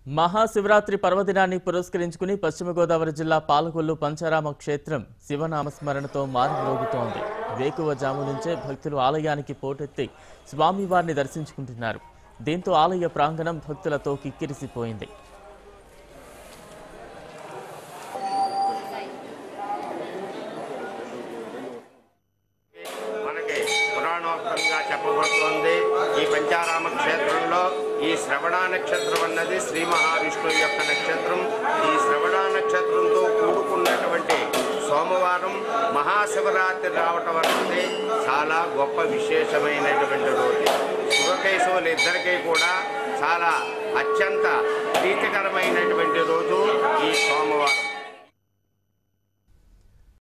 మహాశివరాత్రి పర్వదినాన్ని పురస్కరించుకుని పశ్చిమ గోదావరి జిల్లా పాలకొల్లు పంచారామ క్షేత్రం శివనామస్మరణతో మారుమోగుతోంది వేకువజాము నుంచే భక్తులు ఆలయానికి పోటెత్తి స్వామివారిని దర్శించుకుంటున్నారు దీంతో ఆలయ ప్రాంగణం భక్తులతో కిక్కిరిసిపోయింది మనకి పురాణోక్తంగా చెప్పబడుతోంది ఈ పంచారామ క్షేత్రంలో ఈ శ్రవణ నక్షత్రం అన్నది శ్రీ మహావిష్ణువు యొక్క నక్షత్రం ఈ శ్రవణ నక్షత్రంతో కూడుకున్నటువంటి సోమవారం మహాశివరాత్రి రావటం అన్నది చాలా గొప్ప విశేషమైనటువంటి రోజు శివకేశవులు ఇద్దరికీ కూడా చాలా అత్యంత ప్రీతికరమైనటువంటి రోజు ఈ సోమవారం